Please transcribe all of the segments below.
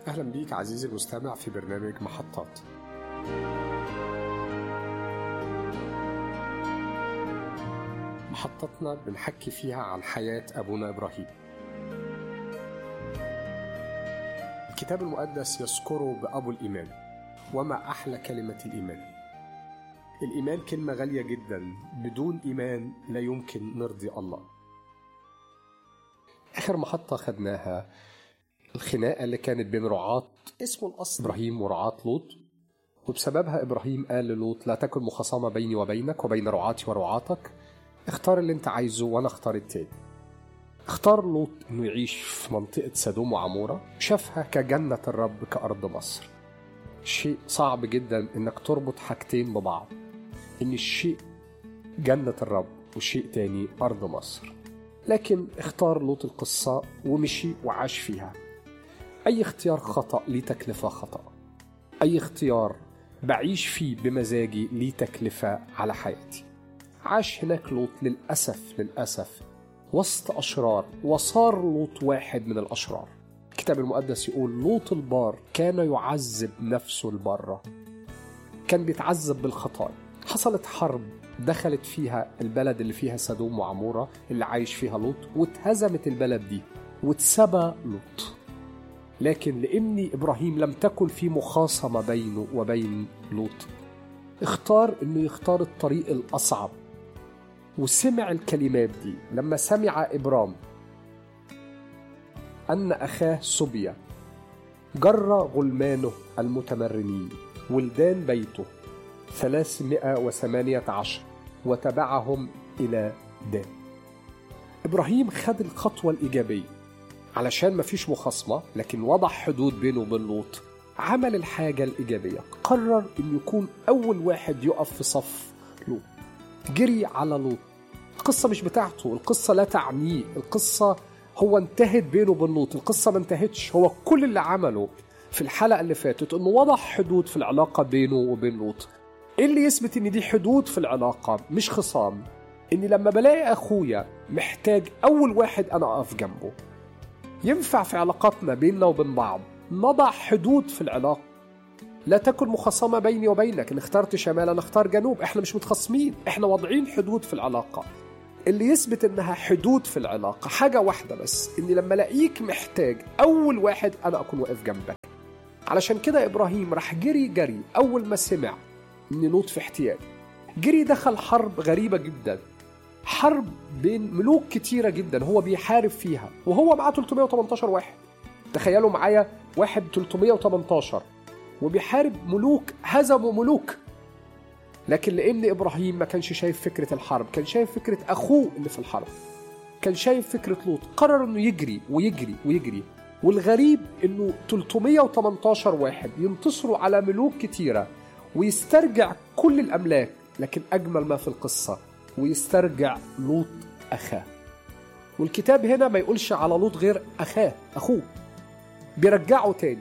أهلا بيك عزيزي المستمع في برنامج محطات محطتنا بنحكي فيها عن حياة أبونا إبراهيم الكتاب المقدس يذكره بأبو الإيمان وما أحلى كلمة الإيمان الإيمان كلمة غالية جدا بدون إيمان لا يمكن نرضي الله آخر محطة خدناها الخناقة اللي كانت بين رعاة اسمه الأصل إبراهيم ورعاة لوط وبسببها إبراهيم قال للوط لا تكن مخاصمة بيني وبينك وبين رعاتي ورعاتك اختار اللي انت عايزه وانا اختار التاني اختار لوط انه يعيش في منطقة سدوم وعمورة شافها كجنة الرب كأرض مصر شيء صعب جدا انك تربط حاجتين ببعض ان الشيء جنة الرب وشيء تاني أرض مصر لكن اختار لوط القصة ومشي وعاش فيها أي اختيار خطأ ليه تكلفة خطأ أي اختيار بعيش فيه بمزاجي ليه تكلفة على حياتي عاش هناك لوط للأسف للأسف وسط أشرار وصار لوط واحد من الأشرار الكتاب المقدس يقول لوط البار كان يعذب نفسه البرة كان بيتعذب بالخطايا حصلت حرب دخلت فيها البلد اللي فيها سدوم وعمورة اللي عايش فيها لوط واتهزمت البلد دي واتسبى لوط لكن لأن إبراهيم لم تكن في مخاصمة بينه وبين لوط اختار انه يختار الطريق الاصعب وسمع الكلمات دي لما سمع ابرام ان اخاه سبيا جر غلمانه المتمرنين ولدان بيته ثلاثمائة وثمانية عشر وتبعهم إلى دان إبراهيم خد الخطوة الإيجابية علشان مفيش مخاصمة لكن وضع حدود بينه وبين لوط عمل الحاجة الإيجابية قرر إنه يكون أول واحد يقف في صف لوط جري على لوط القصة مش بتاعته القصة لا تعنيه القصة هو انتهت بينه وبين لوط القصة ما انتهتش هو كل اللي عمله في الحلقة اللي فاتت إنه وضع حدود في العلاقة بينه وبين لوط إيه اللي يثبت إن دي حدود في العلاقة مش خصام إني لما بلاقي أخويا محتاج أول واحد أنا أقف جنبه ينفع في علاقاتنا بيننا وبين بعض نضع حدود في العلاقة لا تكن مخاصمة بيني وبينك إن اخترت شمال أنا اختار جنوب إحنا مش متخاصمين إحنا واضعين حدود في العلاقة اللي يثبت إنها حدود في العلاقة حاجة واحدة بس إني لما ألاقيك محتاج أول واحد أنا أكون واقف جنبك علشان كده إبراهيم راح جري جري أول ما سمع إن لوط في احتياج جري دخل حرب غريبة جدا حرب بين ملوك كتيرة جدا هو بيحارب فيها وهو معاه 318 واحد تخيلوا معايا واحد 318 وبيحارب ملوك هزموا ملوك لكن لان ابراهيم ما كانش شايف فكره الحرب كان شايف فكره اخوه اللي في الحرب كان شايف فكره لوط قرر انه يجري ويجري ويجري والغريب انه 318 واحد ينتصروا على ملوك كتيره ويسترجع كل الاملاك لكن اجمل ما في القصه ويسترجع لوط اخاه والكتاب هنا ما يقولش على لوط غير اخاه اخوه بيرجعه تاني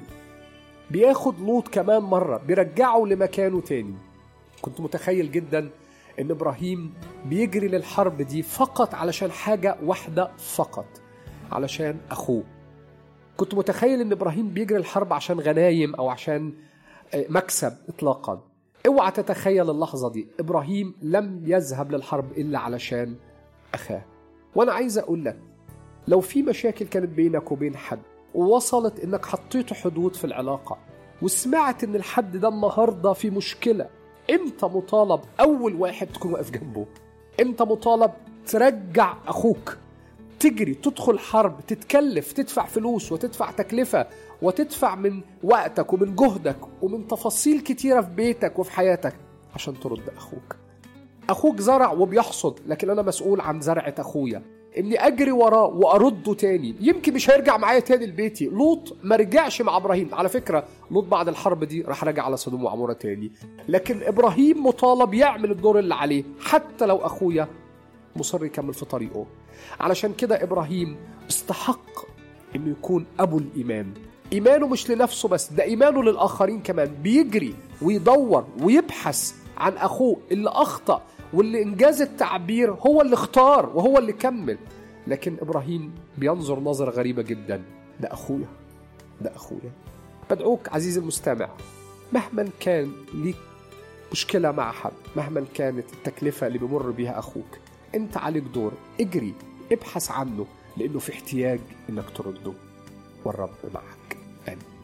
بياخد لوط كمان مرة بيرجعه لمكانه تاني كنت متخيل جدا ان ابراهيم بيجري للحرب دي فقط علشان حاجة واحدة فقط علشان اخوه كنت متخيل ان ابراهيم بيجري الحرب عشان غنايم او عشان مكسب اطلاقا اوعى تتخيل اللحظة دي ابراهيم لم يذهب للحرب الا علشان اخاه وانا عايز اقول لك لو في مشاكل كانت بينك وبين حد ووصلت انك حطيت حدود في العلاقه وسمعت ان الحد ده النهارده في مشكله امتى مطالب اول واحد تكون واقف جنبه امتى مطالب ترجع اخوك تجري تدخل حرب تتكلف تدفع فلوس وتدفع تكلفة وتدفع من وقتك ومن جهدك ومن تفاصيل كتيرة في بيتك وفي حياتك عشان ترد أخوك أخوك زرع وبيحصد لكن أنا مسؤول عن زرعة أخويا اني اجري وراه وارده تاني يمكن مش هيرجع معايا تاني لبيتي لوط ما رجعش مع ابراهيم على فكره لوط بعد الحرب دي راح راجع على سدوم وعموره تاني لكن ابراهيم مطالب يعمل الدور اللي عليه حتى لو اخويا مصر يكمل في طريقه علشان كده ابراهيم استحق انه يكون ابو الايمان ايمانه مش لنفسه بس ده ايمانه للاخرين كمان بيجري ويدور ويبحث عن اخوه اللي اخطا واللي انجاز التعبير هو اللي اختار وهو اللي كمل لكن ابراهيم بينظر نظره غريبه جدا ده اخويا ده اخويا بدعوك عزيزي المستمع مهما كان ليك مشكلة مع حد مهما كانت التكلفة اللي بمر بها أخوك أنت عليك دور اجري ابحث عنه لأنه في احتياج أنك ترده والرب معك آمين